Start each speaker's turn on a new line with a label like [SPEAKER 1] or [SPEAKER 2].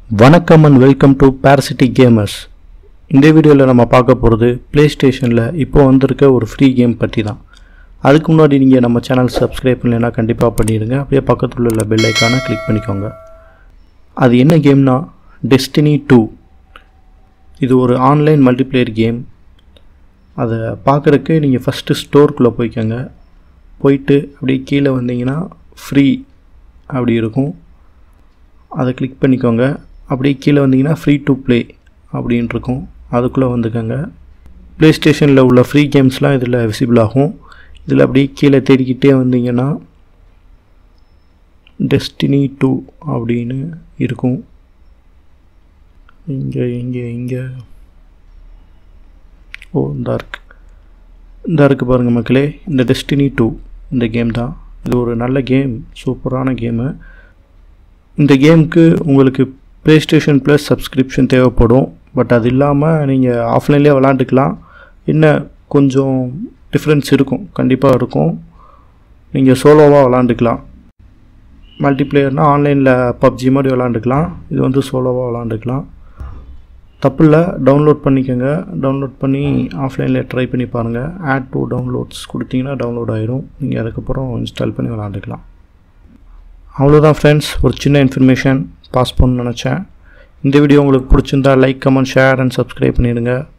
[SPEAKER 1] வணக்கம் and welcome to Parasity gamers இந்த வீடியோவில் நம்ம பார்க்க போகிறது ப்ளே ஸ்டேஷனில் இப்போ வந்திருக்க ஒரு ஃப்ரீ கேம் பற்றி தான் அதுக்கு முன்னாடி நீங்கள் நம்ம சேனல் சப்ஸ்கிரைப் பண்ணலைன்னா கண்டிப்பாக பண்ணிடுங்க அப்படியே பக்கத்தில் உள்ள பெல் ஐக்கானை கிளிக் பண்ணிக்கோங்க அது என்ன கேம்னா டெஸ்டினி டூ இது ஒரு ஆன்லைன் மல்டிப்ளேயர் கேம் அதை பார்க்குறக்கு நீங்கள் ஃபஸ்ட்டு ஸ்டோருக்குள்ளே போய்க்கோங்க போயிட்டு அப்படியே கீழே வந்தீங்கன்னா ஃப்ரீ அப்படி இருக்கும் அதை கிளிக் பண்ணிக்கோங்க அப்படியே கீழே வந்தீங்கன்னா ஃப்ரீ டு ப்ளே அப்படின்னு இருக்கும் அதுக்குள்ளே வந்துக்கோங்க ப்ளே ஸ்டேஷனில் உள்ள ஃப்ரீ கேம்ஸ்லாம் இதில் விசிபிள் ஆகும் இதில் அப்படியே கீழே தேடிக்கிட்டே வந்தீங்கன்னா டெஸ்டினி டூ அப்படின்னு இருக்கும் இங்கே இங்கே இங்கே ஓ இந்த இருக்கு இந்த இருக்கு பாருங்கள் மக்களே இந்த டெஸ்டினி டூ இந்த கேம் தான் இது ஒரு நல்ல கேம் சூப்பரான கேமு இந்த கேமுக்கு உங்களுக்கு ப்ளே ஸ்டேஷன் ப்ளஸ் சப்ஸ்கிரிப்ஷன் தேவைப்படும் பட் அது இல்லாமல் நீங்கள் ஆஃப்லைன்லேயே விளாண்டுக்கலாம் என்ன கொஞ்சம் டிஃப்ரென்ஸ் இருக்கும் கண்டிப்பாக இருக்கும் நீங்கள் சோலோவாக விளாண்டுக்கலாம் மல்டிப்ளேயர்னால் ஆன்லைனில் பப்ஜி மாதிரி விளாண்டுக்கலாம் இது வந்து சோலோவாக விளாண்டுக்கலாம் தப்பில்லை டவுன்லோட் பண்ணிக்கோங்க டவுன்லோட் பண்ணி ஆஃப்லைனில் ட்ரை பண்ணி பாருங்கள் ஆட் டு டவுன்லோட்ஸ் கொடுத்தீங்கன்னா டவுன்லோட் ஆயிரும் நீங்கள் அதுக்கப்புறம் இன்ஸ்டால் பண்ணி விளாண்டுக்கலாம் அவ்வளோதான் ஃப்ரெண்ட்ஸ் ஒரு சின்ன இன்ஃபர்மேஷன் பாஸ் பண்ணணும்னு நினச்சேன் இந்த வீடியோ உங்களுக்கு பிடிச்சிருந்தா like comment share and subscribe பண்ணிடுங்க